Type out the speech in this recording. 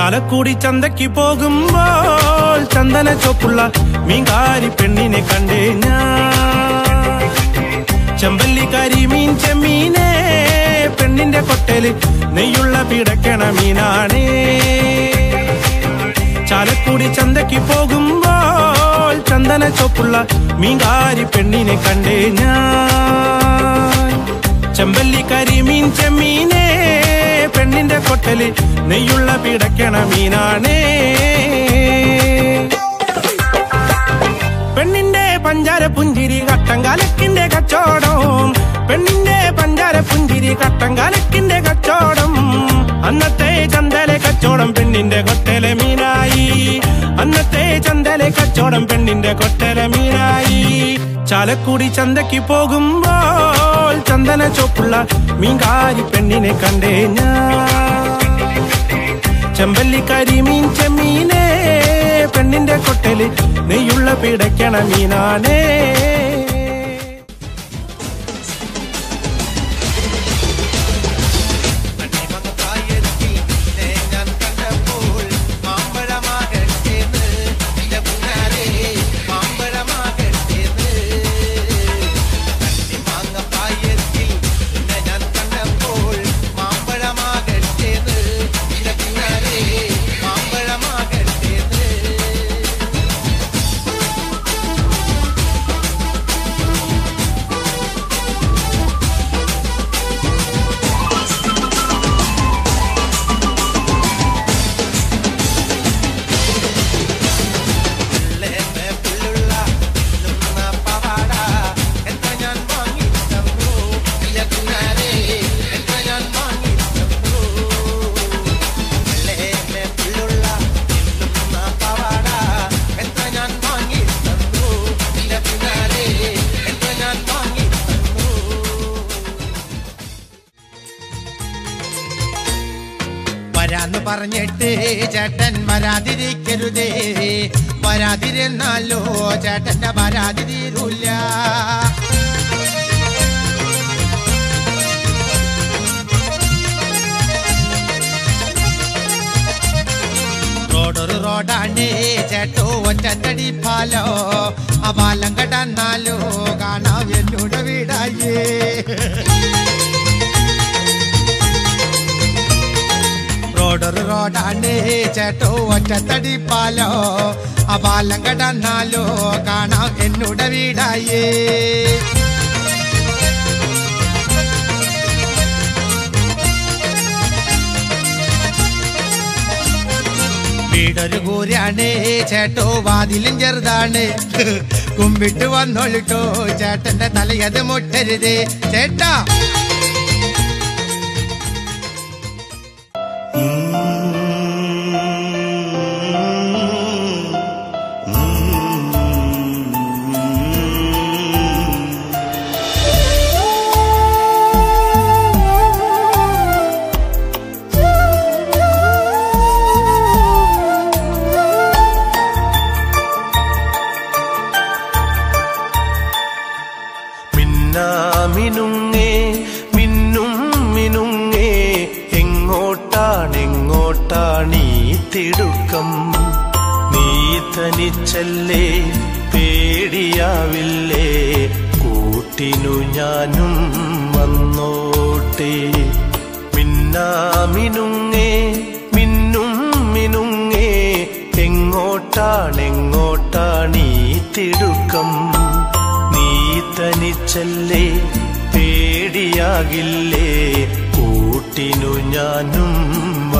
ചാലക്കുടി ചന്തയ്ക്ക് പോകുമ്പോൾ ചന്ദന ചോപ്പുള്ള മീൻകാരി പെണ്ണിനെ കണ്ടേ ഞാൻ ചെമ്പല്ലി കരിമീൻ ചെമ്മീനെ പെണ്ണിന്റെ കൊട്ടല് നെയ്യുള്ള പിടക്കണ മീനാണേ ചാലക്കുടി ചന്തയ്ക്ക് പോകുമ്പോൾ ചന്ദന ചോപ്പുള്ള മീൻകാരി പെണ്ണിനെ കണ്ടേ ഞാൻ ചെമ്പല്ലി കരിമീൻ ചെമ്മീനെ പെണ്ണിന്റെ കൊട്ടല് നെയ്യുള്ള പിടക്കണ മീനാണേ പെണ്ണിന്റെ പഞ്ചാര പുഞ്ചിരി കട്ടങ്കാലക്കിന്റെ കച്ചോടം പെണ്ണിന്റെ പഞ്ചാര പുഞ്ചിരി കട്ടങ്കാലക്കിന്റെ കച്ചോടം അന്നത്തെ ചന്തലെ കച്ചോടം പെണ്ണിന്റെ കൊട്ടലെ മീനായി അന്നത്തെ ചന്തലെ കച്ചോടം പെണ്ണിന്റെ കൊട്ടലെ മീനായി ചാലക്കുടി ചന്തയ്ക്ക് പോകുമ്പോൾ ചന്ദന ചോപ്പുള്ള മീൻകാരി പെണ്ണിനെ കണ്ടേ ഞാൻ ചെമ്പല്ലി കരിമീൻ ചെമ്മീനെ പെണ്ണിന്റെ കൊട്ടല് നെയ്യുള്ള പിടയ്ക്കണ മീനാണേ വരാന്ന് പറഞ്ഞിട്ട് ചേട്ടൻ വരാതിരിക്കരുതേ വരാതിരുന്നാലോ ചേട്ടന്റെ വരാതി തീരൂല്ല റോഡൊരു റോഡാണ് ചേട്ടോ ഒറ്റത്തടി പാലോ ആ പാലം കടന്നാലോ കാണാം എന്നോട് വീടായേ റോഡൊരു റോഡാണ് ചേട്ടോ ഒറ്റത്തടി പാലോ ആ പാലം കടന്നാലോ കാണാം എന്നോട് വീടായേ വീടൊരു കൂരാണ് ചേട്ടോ വാതിലും ചെറുതാണ് കുമ്പിട്ട് വന്നോളിട്ടോ ചേട്ടന്റെ തലയത് മുട്ടരുത് ചേട്ടാ മിന്നാമിനുങ്ങേ മിന്നും മിനുങ്ങേ എങ്ങോട്ടാണെങ്ങോട്ടാണീ തിടുക്കം നീ തനിച്ചല്ലേ പേടിയാവില്ലേ കൂട്ടിനു ഞാനും വന്നോട്ടെ മിന്നാമിനുങ്ങേ മിന്നും മിനുങ്ങേ എങ്ങോട്ടാണെങ്ങോട്ടാണീ തിടുക്കം നീ തനിച്ചല്ലേ പേടിയാകില്ലേ കൂട്ടിനു ഞാനും